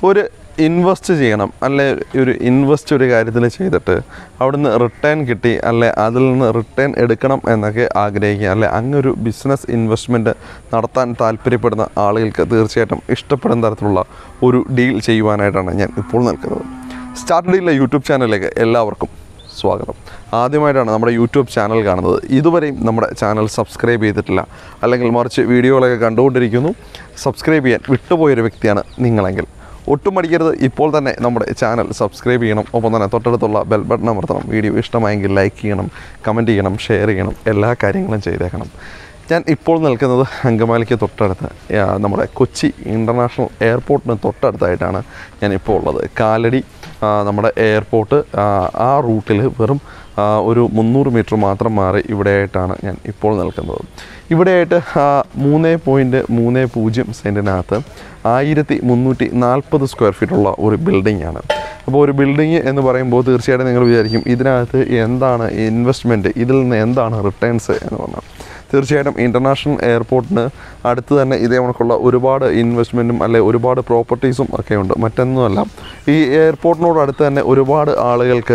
ഒരു ഇൻവെസ്റ്റ് ചെയ്യണം അല്ലെ ഒരു ഇൻവെസ്റ്റ് ഒരു കാര്യത്തിൽ ചെയ്തിട്ട് അവിടുന്ന് റിട്ടേൺ കിട്ടി അല്ലെ അതിൽ നിന്ന് റിട്ടേൺ എടുക്കണം എന്നൊക്കെ ആഗ്രഹിക്കുക അല്ലെ അങ്ങൊരു ബിസിനസ് ഇൻവെസ്റ്റ്മെൻറ്റ് നടത്താൻ താല്പര്യപ്പെടുന്ന ആളുകൾക്ക് തീർച്ചയായിട്ടും ഇഷ്ടപ്പെടുന്ന തരത്തിലുള്ള ഒരു ഡീൽ ചെയ്യുവാനായിട്ടാണ് ഞാൻ ഇപ്പോൾ നിൽക്കുന്നത് സ്റ്റാർട്ട് ഡീലിലെ യൂട്യൂബ് ചാനലിലേക്ക് എല്ലാവർക്കും സ്വാഗതം ആദ്യമായിട്ടാണ് നമ്മുടെ യൂട്യൂബ് ചാനൽ കാണുന്നത് ഇതുവരെയും നമ്മുടെ ചാനൽ സബ്സ്ക്രൈബ് ചെയ്തിട്ടില്ല അല്ലെങ്കിൽ മറിച്ച് വീഡിയോകളൊക്കെ കണ്ടുകൊണ്ടിരിക്കുന്നു സബ്സ്ക്രൈബ് ചെയ്യാൻ വിട്ടുപോയൊരു വ്യക്തിയാണ് നിങ്ങളെങ്കിൽ ഒട്ടും മടിക്കരുത് ഇപ്പോൾ തന്നെ നമ്മുടെ ചാനൽ സബ്സ്ക്രൈബ് ചെയ്യണം ഒപ്പം തന്നെ തൊട്ടടുത്തുള്ള ബെൽ ബട്ടൺ അമർത്തണം വീഡിയോ ഇഷ്ടമായെങ്കിൽ ലൈക്ക് ചെയ്യണം കമൻറ്റ് ചെയ്യണം ഷെയർ ചെയ്യണം എല്ലാ കാര്യങ്ങളും ചെയ്തേക്കണം ഞാൻ ഇപ്പോൾ നിൽക്കുന്നത് അങ്കമാലിക്ക് തൊട്ടടുത്ത് ആ, നമ്മുടെ കൊച്ചി ഇൻ്റർനാഷണൽ എയർപോർട്ടിന് തൊട്ടടുത്തായിട്ടാണ് ഞാൻ ഇപ്പോൾ ഉള്ളത് കാലടി ആ, നമ്മുടെ എയർപോർട്ട് ആ, ആ റൂട്ടിൽ വെറും ആ, ഒരു മുന്നൂറ് മീറ്റർ മാത്രം മാറി ഇവിടെയായിട്ടാണ് ഞാൻ ഇപ്പോൾ നിൽക്കുന്നത് ഇവിടെയായിട്ട് ആ, മൂന്ന് പോയിൻറ്റ് മൂന്ന് പൂജ്യം സെൻറ്റിനകത്ത് ആയിരത്തി മുന്നൂറ്റി നാൽപ്പത് സ്ക്വയർ ഫീറ്റുള്ള ഒരു ബിൽഡിംഗ് ആണ് അപ്പോൾ ഒരു ബിൽഡിംഗ് എന്ന് പറയുമ്പോൾ തീർച്ചയായിട്ടും നിങ്ങൾ വിചാരിക്കും ഇതിനകത്ത് എന്താണ് ഇൻവെസ്റ്റ്മെൻറ്റ് ഇതിൽ നിന്ന് എന്താണ് റിട്ടേൺസ് എന്ന് പറഞ്ഞാൽ തീർച്ചയായിട്ടും ഇൻ്റർനാഷണൽ എയർപോർട്ടിന് അടുത്ത് തന്നെ ഇതേ കണക്കുള്ള ഒരുപാട് ഇൻവെസ്റ്റ്മെൻറ്റും അല്ലെ ഒരുപാട് പ്രോപ്പർട്ടീസും ഒക്കെ ഉണ്ട് മറ്റൊന്നുമല്ല ഈ എയർപോർട്ടിനോട് അടുത്ത് തന്നെ ഒരുപാട് ആളുകൾക്ക്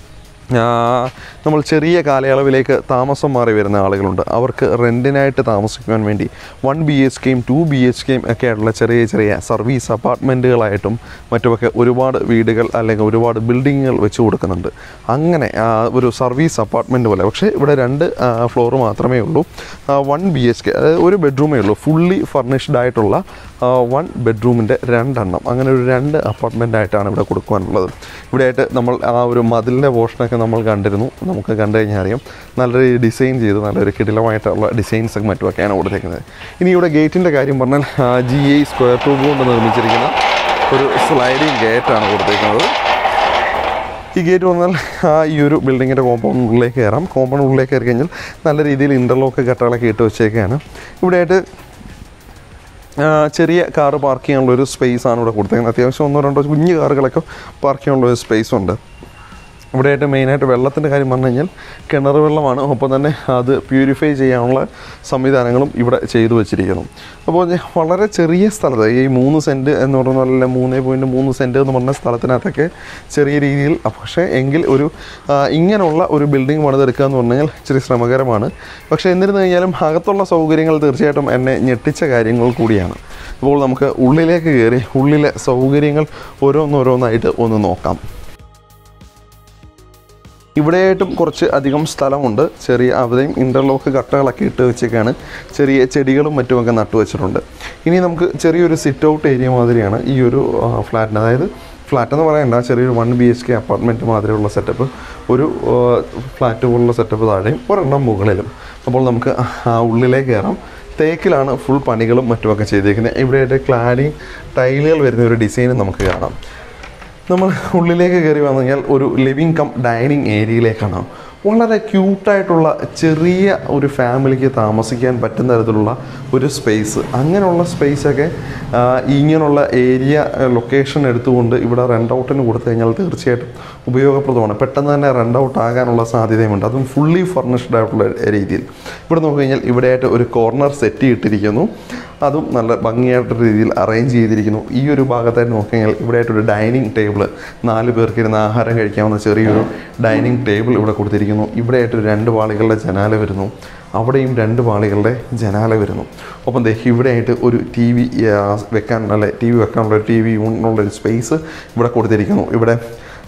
ആ, നമ്മൾ ചെറിയ കാലയളവിലേക്ക് താമസം മാറി വരുന്ന ആളുകളുണ്ട് അവർക്ക് റെൻറ്റിനായിട്ട് താമസിക്കുവാൻ വേണ്ടി വൺ ബി എച്ച് കെയും ടു ബി എച്ച് കെയും ഒക്കെ ആയിട്ടുള്ള ചെറിയ ചെറിയ സർവീസ് അപ്പാർട്ട്മെൻറ്റുകളായിട്ടും മറ്റുമൊക്കെ ഒരുപാട് വീടുകൾ അല്ലെങ്കിൽ ഒരുപാട് ബിൽഡിങ്ങുകൾ വെച്ച് കൊടുക്കുന്നുണ്ട് അങ്ങനെ ആ, ഒരു സർവീസ് അപ്പാർട്ട്മെൻറ്റ് പോലെ പക്ഷേ ഇവിടെ രണ്ട് ഫ്ലോർ മാത്രമേ ഉള്ളൂ വൺ ബി എച്ച് കെ അതായത് ഒരു ബെഡ്റൂമേ ഉള്ളൂ ഫുള്ളി ഫർണിഷ്ഡ് ആയിട്ടുള്ള വൺ ബെഡ്റൂമിൻ്റെ രണ്ടെണ്ണം അങ്ങനെ ഒരു രണ്ട് അപ്പാർട്ട്മെൻ്റ് ആയിട്ടാണ് ഇവിടെ കൊടുക്കുവാനുള്ളത് ഇവിടെയായിട്ട് നമ്മൾ ആ ഒരു മതിലിൻ്റെ പോർഷനൊക്കെ നമ്മൾ കണ്ടിരുന്നു നമുക്ക് കണ്ടു കഴിഞ്ഞാൽ അറിയാം നല്ലൊരു ഡിസൈൻ ചെയ്ത് നല്ലൊരു കിടിലമായിട്ടുള്ള ഡിസൈൻസ് ഒക്കെ മറ്റുമൊക്കെയാണ് കൊടുത്തേക്കുന്നത് ഇനി ഇവിടെ ഗേറ്റിൻ്റെ കാര്യം പറഞ്ഞാൽ ജി ഐ സ്ക്വയർ ട്യൂബ് കൊണ്ട് നിർമ്മിച്ചിരിക്കുന്ന ഒരു സ്ലൈഡിങ് ഗേറ്റാണ് കൊടുത്തേക്കുന്നത് ഈ ഗേറ്റ് വന്നാൽ ആ ഈ ഒരു ബിൽഡിങ്ങിൻ്റെ കോമ്പൗണ്ടിലേക്ക് കയറാം കോമ്പൗണ്ടിലേക്ക് കയറി കഴിഞ്ഞാൽ നല്ല രീതിയിൽ ഇൻ്റർലോക്ക് കട്ടകളൊക്കെ ഇട്ട് വെച്ചേക്കാണ് ഇവിടെയായിട്ട് ആ, ചെറിയ കാറ് പാർക്ക് ചെയ്യാനുള്ള ഒരു സ്പേസ് ആണ് ഇവിടെ കൊടുത്തേക്കുന്നത് അത്യാവശ്യം ഒന്നോ രണ്ടോ കുഞ്ഞു കാറുകളൊക്കെ പാർക്ക് ചെയ്യാനുള്ള ഒരു സ്പേസ് ഉണ്ട് ഇവിടെയായിട്ട് മെയിനായിട്ട് വെള്ളത്തിൻ്റെ കാര്യം പറഞ്ഞു കഴിഞ്ഞാൽ കിണർ വെള്ളമാണ് ഒപ്പം തന്നെ അത് പ്യൂരിഫൈ ചെയ്യാനുള്ള സംവിധാനങ്ങളും ഇവിടെ ചെയ്തു വെച്ചിരിക്കുന്നു അപ്പോൾ ഞാൻ വളരെ ചെറിയ സ്ഥലത്ത് ഈ മൂന്ന് സെൻറ്റ് എന്ന് പറഞ്ഞ പോലെ മൂന്ന് പോയിൻറ്റ് മൂന്ന് സെൻറ്റ് എന്ന് പറഞ്ഞ സ്ഥലത്തിനകത്തൊക്കെ ചെറിയ രീതിയിൽ പക്ഷേ എങ്കിൽ ഒരു ആ, ഇങ്ങനെയുള്ള ഒരു ബിൽഡിംഗ് പണിതെടുക്കുക എന്ന് പറഞ്ഞു കഴിഞ്ഞാൽ ഇച്ചിരി ശ്രമകരമാണ് പക്ഷേ എന്നിരുന്നു കഴിഞ്ഞാലും അകത്തുള്ള സൗകര്യങ്ങൾ തീർച്ചയായിട്ടും എന്നെ ഞെട്ടിച്ച കാര്യങ്ങൾ കൂടിയാണ് അപ്പോൾ നമുക്ക് ഉള്ളിലേക്ക് കയറി ഉള്ളിലെ സൗകര്യങ്ങൾ ഓരോന്നോരോന്നായിട്ട് ഒന്ന് നോക്കാം ഇവിടെയായിട്ടും കുറച്ച് അധികം സ്ഥലമുണ്ട് ചെറിയ അവിടെയും ഇൻ്റർലോക്ക് കട്ടകളൊക്കെ ഇട്ട് വെച്ചേക്കാണ് ചെറിയ ചെടികളും മറ്റുമൊക്കെ നട്ടു വെച്ചിട്ടുണ്ട് ഇനി നമുക്ക് ചെറിയൊരു സിറ്റ് ഔട്ട് ഏരിയ മാതിരിയാണ് ഈ ഒരു ആ, ഫ്ലാറ്റിന് അതായത് ഫ്ലാറ്റ് എന്ന് പറയണ്ട ചെറിയൊരു one B H K apartment മാതിരിയുള്ള സെറ്റപ്പ് ഒരു ആ, ഫ്ലാറ്റ് പോലുള്ള സെറ്റപ്പ് താഴെയും ഒരെണ്ണം മുകളിലും അപ്പോൾ നമുക്ക് ആ ഉള്ളിലേക്ക് കയറാം തേക്കിലാണ് ഫുൾ പണികളും മറ്റുമൊക്കെ ചെയ്തേക്കുന്നത് ഇവിടെയായിട്ട് ക്ലാഡിങ് ടൈലുകൾ വരുന്ന ഒരു ഡിസൈനും നമുക്ക് കാണാം നമ്മൾ ഉള്ളിലേക്ക് കയറി വന്നു കഴിഞ്ഞാൽ ഒരു ലിവിങ് കം ഡൈനിങ് ഏരിയയിലേക്കാണ് വളരെ ക്യൂട്ടായിട്ടുള്ള ചെറിയ ഒരു ഫാമിലിക്ക് താമസിക്കാൻ പറ്റുന്ന തരത്തിലുള്ള ഒരു സ്പേസ് അങ്ങനെയുള്ള സ്പേസൊക്കെ ഇങ്ങനെയുള്ള ഏരിയ ലൊക്കേഷൻ എടുത്തുകൊണ്ട് ഇവിടെ റെൻ്റ് ഔട്ടിന് കൊടുത്തു കഴിഞ്ഞാൽ തീർച്ചയായിട്ടും ഉപയോഗപ്രദമാണ് പെട്ടെന്ന് തന്നെ റെൻ്റ് ഔട്ട് ആകാനുള്ള സാധ്യതയുമുണ്ട് അതും ഫുള്ളി ഫർണിഷ്ഡ് ആയിട്ടുള്ള രീതിയിൽ ഇവിടെ നോക്കി കഴിഞ്ഞാൽ ഇവിടെയായിട്ട് ഒരു കോർണർ സെറ്റ് ഇട്ടിരിക്കുന്നു അതും നല്ല ഭംഗിയായിട്ടുള്ള രീതിയിൽ അറേഞ്ച് ചെയ്തിരിക്കുന്നു ഈ ഒരു ഭാഗത്തായിട്ട് നോക്കിക്കഴിഞ്ഞാൽ ഇവിടെയായിട്ടൊരു ഡൈനിങ് ടേബിൾ നാല് പേർക്ക് ഇരുന്ന് ആഹാരം കഴിക്കാവുന്ന ചെറിയൊരു ഡൈനിങ് ടേബിൾ ഇവിടെ കൊടുത്തിരിക്കുന്നു ഇവിടെയായിട്ട് രണ്ട് പാളികളുടെ ജനാല വരുന്നു അവിടെയും രണ്ട് പാളികളുടെ ജനാല വരുന്നു ഒപ്പം ദേ ഇവിടെയായിട്ട് ഒരു ടി വി വെക്കാൻ അല്ലെ ടി വി വെക്കാനുള്ള ഒരു ടി വി യൂണിനുള്ള ഒരു സ്പേസ് ഇവിടെ കൊടുത്തിരിക്കുന്നു ഇവിടെ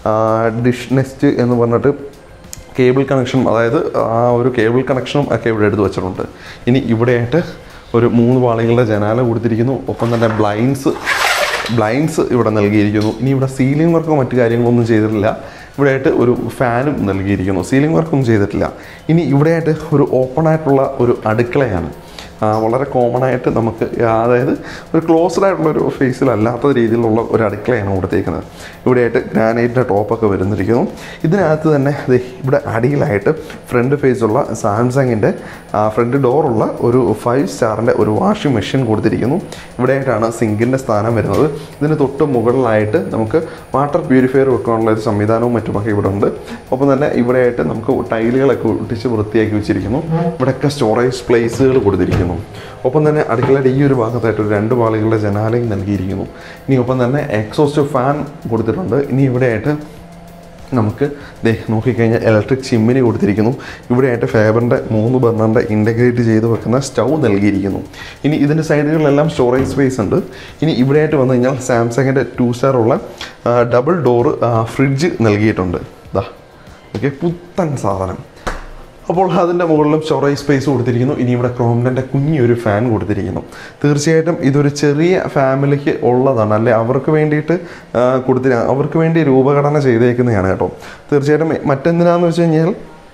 ഡിഷ് നെസ്റ്റ് എന്ന് പറഞ്ഞിട്ട് കേബിൾ കണക്ഷൻ അതായത് ആ ഒരു കേബിൾ കണക്ഷനും ഒക്കെ ഇവിടെ എടുത്ത് വെച്ചിട്ടുണ്ട് ഇനി ഇവിടെയായിട്ട് ഒരു മൂന്ന് പാളികളുടെ ജനാല കൊടുത്തിരിക്കുന്നു ഒപ്പം തന്നെ ബ്ലൈൻഡ്സ് ബ്ലൈൻഡ്സ് ഇവിടെ നൽകിയിരിക്കുന്നു ഇനി ഇവിടെ സീലിംഗ് വർക്കോ മറ്റു കാര്യങ്ങളൊന്നും ചെയ്തിട്ടില്ല ഇവിടെയായിട്ട് ഒരു ഫാനും നൽകിയിരിക്കുന്നു സീലിംഗ് വർക്കൊന്നും ചെയ്തിട്ടില്ല ഇനി ഇവിടെയായിട്ട് ഒരു ഓപ്പൺ ആയിട്ടുള്ള ഒരു അടുക്കളയാണ് ആ, വളരെ കോമൺ ആയിട്ട് നമുക്ക് അതായത് ഒരു ക്ലോസ്ഡ് ആയിട്ടുള്ള ഒരു ഫേസിലല്ലാത്ത രീതിയിലുള്ള ഒരു അടുക്കളയാണ് കൊടുത്തേക്കുന്നത് ഇവിടെയായിട്ട് ഗ്രാനൈറ്റിൻ്റെ ടോപ്പൊക്കെ വരുന്നിരിക്കുന്നു ഇതിനകത്ത് തന്നെ ദേ ഇവിടെ അടിയിലായിട്ട് ഫ്രണ്ട് ഫേസുള്ള സാംസങ്ങിൻ്റെ ഫ്രണ്ട് ഡോറുള്ള ഒരു ഫൈവ് സ്റ്റാറിൻ്റെ ഒരു വാഷിംഗ് മെഷീൻ കൊടുത്തിരിക്കുന്നു ഇവിടെയായിട്ടാണ് സിങ്കിൻ്റെ സ്ഥാനം വരുന്നത് ഇതിന് തൊട്ട് മുകളിലായിട്ട് നമുക്ക് വാട്ടർ പ്യൂരിഫയർ വെക്കാനുള്ള ഒരു സംവിധാനവും മറ്റുമൊക്കെ ഇവിടെ ഉണ്ട് ഒപ്പം തന്നെ ഇവിടെയായിട്ട് നമുക്ക് ടൈലുകളൊക്കെ ഒട്ടിച്ച് വൃത്തിയാക്കി വെച്ചിരിക്കുന്നു ഇവിടെയൊക്കെ സ്റ്റോറേജ് പ്ലേസുകൾ കൊടുത്തിരിക്കുന്നു നൽകിയിരിക്കുന്നു ഒപ്പം തന്നെ അടുക്കളയുടെ ഈ ഒരു ഭാഗത്തായിട്ട് ഒരു രണ്ട് പാളികളുടെ ജനാലയും നൽകിയിരിക്കുന്നു ഇനി ഒപ്പം തന്നെ എക്സോസ്റ്റ് ഫാൻ കൊടുത്തിട്ടുണ്ട് ഇനി ഇവിടെയായിട്ട് നമുക്ക് ദേ നോക്കിക്കഴിഞ്ഞാൽ ഇലക്ട്രിക് ചിമ്മിനി കൊടുത്തിരിക്കുന്നു ഇവിടെയായിട്ട് ഫേബറിൻ്റെ മൂന്ന് ബർണറിൻ്റെ ഇൻ്റഗ്രേറ്റ് ചെയ്ത് വെക്കുന്ന സ്റ്റൗ നൽകിയിരിക്കുന്നു ഇനി ഇതിൻ്റെ സൈഡുകളിലെല്ലാം സ്റ്റോറേജ് സ്പേസ് ഉണ്ട് ഇനി ഇവിടെയായിട്ട് വന്നു കഴിഞ്ഞാൽ സാംസങ്ങിൻ്റെ ടു സ്റ്റാർ ഉള്ള ഡബിൾ ഡോറ് ഫ്രിഡ്ജ് നൽകിയിട്ടുണ്ട് ദാ ഓക്കെ പുത്തൻ സാധനം അപ്പോൾ അതിൻ്റെ മുകളിലും സ്റ്റോറേജ് സ്പേസ് കൊടുത്തിരിക്കുന്നു ഇനി ഇവിടെ ക്രോംഡൻ്റെ കുഞ്ഞൊരു ഫാൻ കൊടുത്തിരിക്കുന്നു തീർച്ചയായിട്ടും ഇതൊരു ചെറിയ ഫാമിലിക്ക് ഉള്ളതാണ് അല്ലെ അവർക്ക് വേണ്ടിയിട്ട് ആ, കൊടുത്തി അവർക്ക് വേണ്ടി രൂപഘടന ചെയ്തേക്കുന്നതാണ് കേട്ടോ തീർച്ചയായിട്ടും മറ്റെന്തിനാന്ന് വെച്ച് കഴിഞ്ഞാൽ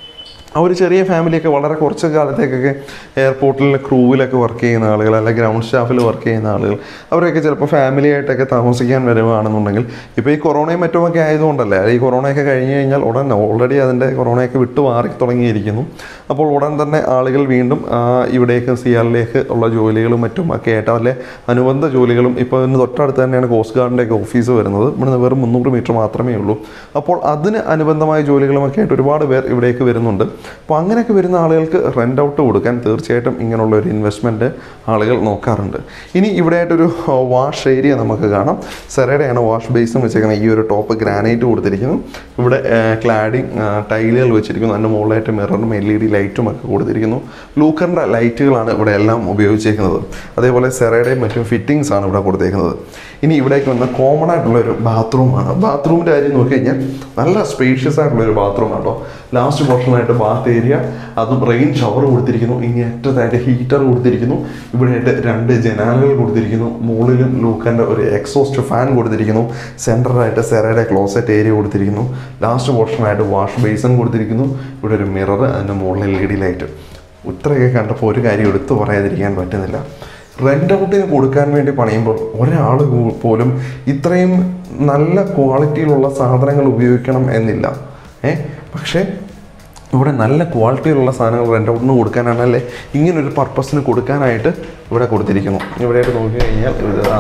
ആ ഒരു ചെറിയ ഫാമിലിയൊക്കെ വളരെ കുറച്ച് കാലത്തേക്കൊക്കെ എയർപോർട്ടിൽ ക്രൂവിലൊക്കെ വർക്ക് ചെയ്യുന്ന ആളുകൾ അല്ലെങ്കിൽ ഗ്രൗണ്ട് സ്റ്റാഫിൽ വർക്ക് ചെയ്യുന്ന ആളുകൾ അവരൊക്കെ ചിലപ്പോൾ ഫാമിലി ആയിട്ടൊക്കെ താമസിക്കാൻ വരുവാണെന്നുണ്ടെങ്കിൽ ഇപ്പോൾ ഈ കൊറോണയും മറ്റുമൊക്കെ ആയതുകൊണ്ടല്ലേ ഈ കൊറോണയൊക്കെ കഴിഞ്ഞ് കഴിഞ്ഞാൽ ഉടൻ ഓൾറെഡി അതിൻ്റെ കൊറോണയൊക്കെ വിട്ടു മാറി തുടങ്ങിയിരിക്കുന്നു അപ്പോൾ ഉടൻ തന്നെ ആളുകൾ വീണ്ടും ആ, ഇവിടേക്ക് സിയാറിലേക്ക് ഉള്ള ജോലികളും മറ്റും ഒക്കെ ആയിട്ട് അല്ലെ അനുബന്ധ ജോലികളും ഇപ്പോൾ ഇതിന് തൊട്ടടുത്ത് തന്നെയാണ് കോസ്റ്റ് ഗാർഡിൻ്റെ ഒക്കെ ഓഫീസ് വരുന്നത് ഇവിടുന്ന് വെറും മുന്നൂറ് മീറ്റർ മാത്രമേ ഉള്ളൂ അപ്പോൾ അതിന് അനുബന്ധമായ ജോലികളുമൊക്കെ ആയിട്ട് ഒരുപാട് പേർ ഇവിടേക്ക് വരുന്നുണ്ട് അപ്പോൾ അങ്ങനെയൊക്കെ വരുന്ന ആളുകൾക്ക് റെൻ്റ് ഔട്ട് കൊടുക്കാൻ തീർച്ചയായിട്ടും ഇങ്ങനെയുള്ള ഒരു ഇൻവെസ്റ്റ്മെൻറ്റ് ആളുകൾ നോക്കാറുണ്ട് ഇനി ഇവിടെയായിട്ടൊരു വാഷ് ഏരിയ നമുക്ക് കാണാം സെറയുടെയാണ് വാഷ് ബേസും വെച്ചേക്കുന്നത് ഈ ഒരു ടോപ്പ് ഗ്രാനൈറ്റ് കൊടുത്തിരിക്കുന്നു ഇവിടെ ക്ലാഡിങ് ടൈലുകൾ വെച്ചിരിക്കുന്നു അതിൻ്റെ മുകളിലായിട്ട് മിററും എൽ ഇ ഡി ലൈറ്റും ഒക്കെ കൊടുത്തിരിക്കുന്നു ലൂക്കറിൻ്റെ ലൈറ്റുകളാണ് ഇവിടെ എല്ലാം ഉപയോഗിച്ചേക്കുന്നത് അതേപോലെ സെറയുടെയും മറ്റും ഫിറ്റിങ്സ് ആണ് ഇവിടെ കൊടുത്തേക്കുന്നത് ഇനി ഇവിടേക്ക് വന്ന കോമൺ ആയിട്ടുള്ള ഒരു ബാത്റൂമാണ് ബാത്റൂമിൻ്റെ കാര്യം നോക്കി കഴിഞ്ഞാൽ നല്ല സ്പേഷ്യസ് ആയിട്ടുള്ള ഒരു ബാത്റൂം കേട്ടോ ലാസ്റ്റ് പോർഷനായിട്ട് ബാത്ത് ഏരിയ അതും റെയിൻ ഷവർ കൊടുത്തിരിക്കുന്നു ഇനി അറ്റത്തായിട്ട് ഹീറ്റർ കൊടുത്തിരിക്കുന്നു ഇവിടെയായിട്ട് രണ്ട് ജനാലകൾ കൊടുത്തിരിക്കുന്നു മുകളിലും ലൂക്കൻ്റെ ഒരു എക്സോസ്റ്റ് ഫാൻ കൊടുത്തിരിക്കുന്നു സെൻറ്ററായിട്ട് സെറയുടെ ക്ലോസറ്റ് ഏരിയ കൊടുത്തിരിക്കുന്നു ലാസ്റ്റ് പോർഷനായിട്ട് വാഷ് ബേസൺ കൊടുത്തിരിക്കുന്നു ഇവിടെ ഒരു മിറർ അതിൻ്റെ മുകളിൽ എൽ ഇ ഡി ലൈറ്റ് ഇത്രയൊക്കെ കണ്ടപ്പോൾ ഒരു കാര്യം എടുത്തു പറയാതിരിക്കാൻ പറ്റുന്നില്ല റെൻ്റ് ഔട്ടിന് കൊടുക്കാൻ വേണ്ടി പണിയുമ്പോൾ ഒരാൾ പോലും ഇത്രയും നല്ല ക്വാളിറ്റിയിലുള്ള സാധനങ്ങൾ ഉപയോഗിക്കണം എന്നില്ല ഏ പക്ഷേ ഇവിടെ നല്ല ക്വാളിറ്റിയിലുള്ള സാധനങ്ങൾ റെൻ്റ് ഔട്ടിന് കൊടുക്കാനാണല്ലേ ഇങ്ങനൊരു പർപ്പസിന് കൊടുക്കാനായിട്ട് ഇവിടെ കൊടുത്തിരിക്കുന്നു ഇവിടെയായിട്ട് നോക്കി കഴിഞ്ഞാൽ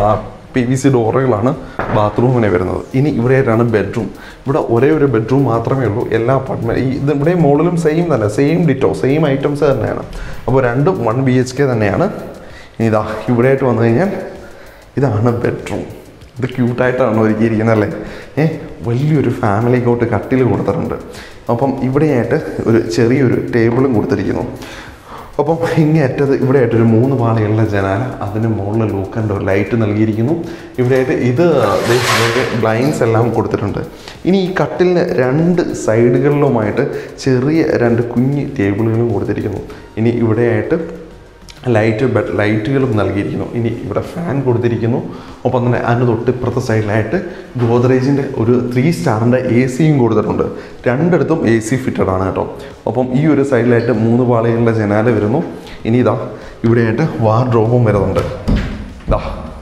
പി വി സി ഡോറുകളാണ് ബാത്റൂമിനെ വരുന്നത് ഇനി ഇവിടെയായിട്ടാണ് ബെഡ്റൂം ഇവിടെ ഒരേ ഒരു ബെഡ്റൂം മാത്രമേ ഉള്ളൂ എല്ലാ അപ്പാർട്ട്മെൻറ്റ് ഈ ഇത് ഇവിടെ മുകളിലും സെയിം തന്നെ സെയിം ഡിറ്റോ സെയിം ഐറ്റംസ് തന്നെയാണ് അപ്പോൾ രണ്ടും വൺ ബി എച്ച് കെ തന്നെയാണ് ഇനി ഇതാ ഇവിടെയായിട്ട് വന്നു കഴിഞ്ഞാൽ ഇതാണ് ബെഡ്റൂം ഇത് ക്യൂട്ടായിട്ടാണ് ഒരുക്കിയിരിക്കുന്നത് അല്ലേ ഏ വലിയൊരു ഫാമിലിക്കോട്ട് കട്ടിൽ കൊടുത്തിട്ടുണ്ട് അപ്പം ഇവിടെയായിട്ട് ഒരു ചെറിയൊരു ടേബിളും കൊടുത്തിരിക്കുന്നു അപ്പം ഇങ്ങേ അറ്റത് ഇവിടെയായിട്ടൊരു മൂന്ന് പാളിയുള്ള ജനാല അതിന് മുകളിൽ ലൂക്കൻ്റെ ഒരു ലൈറ്റ് നൽകിയിരിക്കുന്നു ഇവിടെയായിട്ട് ഇത് ബ്ലൈൻസ് എല്ലാം കൊടുത്തിട്ടുണ്ട് ഇനി ഈ കട്ടിലിന് രണ്ട് സൈഡുകളിലുമായിട്ട് ചെറിയ രണ്ട് കുഞ്ഞ് ടേബിളുകളും കൊടുത്തിരിക്കുന്നു ഇനി ഇവിടെയായിട്ട് ലൈറ്റ് ബെഡ് ലൈറ്റുകളും നൽകിയിരിക്കുന്നു ഇനി ഇവിടെ ഫാൻ കൊടുത്തിരിക്കുന്നു ഒപ്പം തന്നെ അതിന് തൊട്ട് ഇപ്പുറത്തെ സൈഡിലായിട്ട് ഗോദ്രേജിൻ്റെ ഒരു ത്രീ സ്റ്റാറിൻ്റെ എ സിയും കൊടുത്തിട്ടുണ്ട് രണ്ടിടത്തും എ സി ഫിറ്റഡ് ആണ് കേട്ടോ ഒപ്പം ഈ ഒരു സൈഡിലായിട്ട് മൂന്ന് പാളികളുടെ ജനാല വരുന്നു ഇനി ഇതാ ഇവിടെയായിട്ട് വാർഡ്രോബും വരുന്നുണ്ട് ഇതാ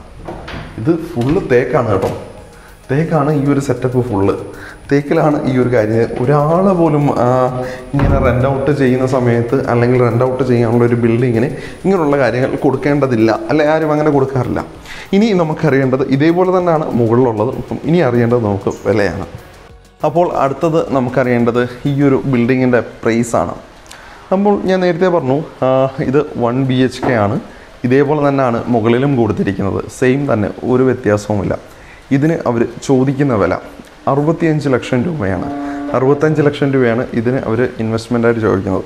ഇത് ഫുള്ള് തേക്കാണ് കേട്ടോ തേക്കാണ് ഈ ഒരു സെറ്റപ്പ് ഫുള്ള് തേക്കിലാണ് ഈ ഒരു കാര്യം ഒരാൾ പോലും ആ, ഇങ്ങനെ റെൻ്റ് ഔട്ട് ചെയ്യുന്ന സമയത്ത് അല്ലെങ്കിൽ റെൻ്റ് ഔട്ട് ചെയ്യാനുള്ള ഒരു ബിൽഡിങ്ങിന് ഇങ്ങനെയുള്ള കാര്യങ്ങൾ കൊടുക്കേണ്ടതില്ല അല്ലെ ആരും അങ്ങനെ കൊടുക്കാറില്ല ഇനി നമുക്കറിയേണ്ടത് ഇതേപോലെ തന്നെയാണ് മുകളിലുള്ളത് ഇപ്പം ഇനി അറിയേണ്ടത് നമുക്ക് വിലയാണ് അപ്പോൾ അടുത്തത് നമുക്കറിയേണ്ടത് ഈ ഒരു ബിൽഡിങ്ങിൻ്റെ പ്രൈസാണ് അപ്പോൾ ഞാൻ നേരത്തെ പറഞ്ഞു ആ, ഇത് വൺ ബി എച്ച് കെ ആണ് ഇതേപോലെ തന്നെയാണ് മുകളിലും കൊടുത്തിരിക്കുന്നത് സെയിം തന്നെ ഒരു വ്യത്യാസവുമില്ല ഇതിന് അവർ ചോദിക്കുന്ന വില അറുപത്തിയഞ്ച് ലക്ഷം രൂപയാണ് അറുപത്തഞ്ച് ലക്ഷം രൂപയാണ് ഇതിന് അവർ ഇൻവെസ്റ്റ്മെൻ്റായിട്ട് ചോദിക്കുന്നത്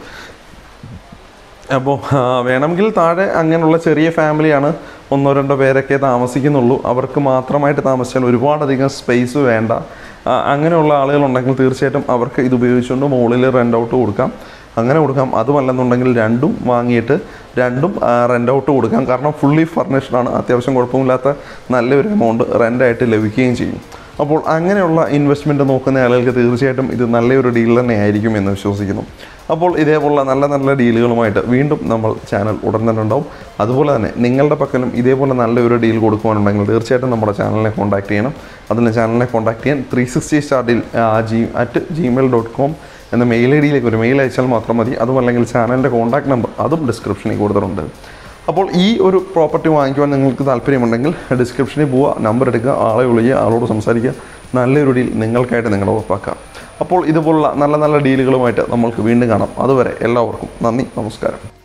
അപ്പോൾ ആ, വേണമെങ്കിൽ താഴെ അങ്ങനെയുള്ള ചെറിയ ഫാമിലിയാണ് ഒന്നോ രണ്ടോ പേരൊക്കെ താമസിക്കുന്നുള്ളൂ അവർക്ക് മാത്രമായിട്ട് താമസിച്ചാൽ ഒരുപാടധികം സ്പേസ് വേണ്ട ആ, അങ്ങനെയുള്ള ആളുകളുണ്ടെങ്കിൽ തീർച്ചയായിട്ടും അവർക്ക് ഇത് ഉപയോഗിച്ചുകൊണ്ട് മുകളിൽ റെൻ്റ് ഔട്ട് കൊടുക്കാം അങ്ങനെ കൊടുക്കാം അതുമല്ലെന്നുണ്ടെങ്കിൽ രണ്ടും വാങ്ങിയിട്ട് രണ്ടും റെൻ്റ് ഔട്ട് കൊടുക്കാം കാരണം ഫുള്ളി ഫർണിഷ്ഡ് ആണ് അത്യാവശ്യം കുഴപ്പമില്ലാത്ത നല്ലൊരു എമൗണ്ട് റെൻ്റായിട്ട് ലഭിക്കുകയും ചെയ്യും അപ്പോൾ അങ്ങനെയുള്ള ഇൻവെസ്റ്റ്മെൻറ്റ് നോക്കുന്ന ആളുകൾക്ക് തീർച്ചയായിട്ടും ഇത് നല്ലൊരു ഡീൽ തന്നെ ആയിരിക്കും എന്ന് വിശ്വസിക്കുന്നു അപ്പോൾ ഇതേപോലുള്ള നല്ല നല്ല ഡീലുകളുമായിട്ട് വീണ്ടും നമ്മൾ ചാനൽ ഉടൻ തന്നെ ഉണ്ടാവും അതുപോലെ തന്നെ നിങ്ങളുടെ പക്കലും ഇതേപോലെ നല്ലൊരു ഡീൽ കൊടുക്കുവാനുണ്ടെങ്കിൽ തീർച്ചയായിട്ടും നമ്മുടെ ചാനലിനെ കോൺടാക്ട് ചെയ്യണം അതിന് ചാനലിനെ കോൺടാക്ട് ചെയ്യാൻ three sixty star deal G at Gmail dot com എന്ന മെയിൽ ഐ ഡിയിലേക്ക് ഒരു മെയിൽ അയച്ചാൽ മാത്രം മതി അതുമല്ലെങ്കിൽ ചാനലിൻ്റെ കോൺടാക്ട് നമ്പർ അതും ഡിസ്ക്രിപ്ഷനിൽ കൊടുത്തിട്ടുണ്ട് അപ്പോൾ ഈ ഒരു പ്രോപ്പർട്ടി വാങ്ങിക്കുവാൻ നിങ്ങൾക്ക് താല്പര്യമുണ്ടെങ്കിൽ ഡിസ്ക്രിപ്ഷനിൽ പോവുക നമ്പർ എടുക്കുക ആളെ വിളിക്കുക ആളോട് സംസാരിക്കുക നല്ലൊരു ഡീൽ നിങ്ങൾക്കായിട്ട് നിങ്ങൾ ഉറപ്പാക്കാം അപ്പോൾ ഇതുപോലുള്ള നല്ല നല്ല ഡീലുകളുമായിട്ട് നമ്മൾക്ക് വീണ്ടും കാണാം അതുവരെ എല്ലാവർക്കും നന്ദി നമസ്കാരം